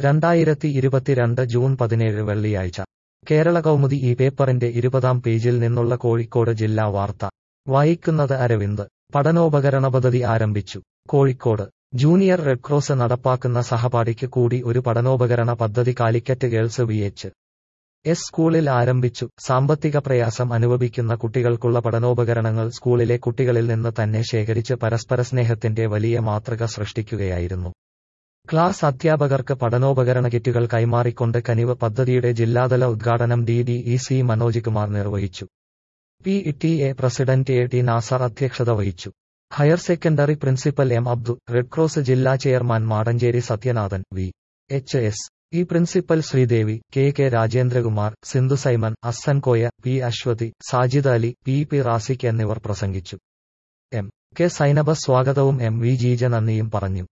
രണ്ടായിരത്തി ഇരുപത്തിരണ്ട് ജൂൺ പതിനേഴ് വെള്ളിയാഴ്ച കേരള കൗമുദി ഈ പേപ്പറിന്റെ ഇരുപതാം പേജിൽ നിന്നുള്ള കോഴിക്കോട് ജില്ലാ വാർത്ത വായിക്കുന്നത് അരവിന്ദ് പഠനോപകരണ പദ്ധതി ആരംഭിച്ചു കോഴിക്കോട് ജൂനിയർ റെഡ് ക്രോസ് നടപ്പാക്കുന്ന സഹപാഠിക്ക് കൂടി ഒരു പഠനോപകരണ പദ്ധതി Calicut girls V H S സ്കൂളിൽ ആരംഭിച്ചു സാമ്പത്തിക പ്രയാസം അനുഭവിക്കുന്ന കുട്ടികൾക്കുള്ള പഠനോപകരണങ്ങൾ സ്കൂളിലെ കുട്ടികളിൽ നിന്ന് തന്നെ ശേഖരിച്ച് പരസ്പര സ്നേഹത്തിന്റെ വലിയ മാതൃക സൃഷ്ടിക്കുകയായിരുന്നു ക്ലാസ് അധ്യാപകർക്ക് പഠനോപകരണ കിറ്റുകൾ കൈമാറിക്കൊണ്ട് കനിവ് പദ്ധതിയുടെ ജില്ലാതല ഉദ്ഘാടനം D D E C Manoj Kumar നിർവഹിച്ചു P T A president A T Nasar അധ്യക്ഷത വഹിച്ചു higher secondary principal M Abdu red cross ജില്ലാ chairman Madancheri Sathyanathan V H S E principal Sreedevi K K Rajendrakumar Sindhu Simon Assan Koya P Aswathi Sajid Ali P P Rasik എന്നിവർ പ്രസംഗിച്ചു എം കെ സൈനബ സ്വാഗതവും എം വി ജീജ നന്ദിയും പറഞ്ഞു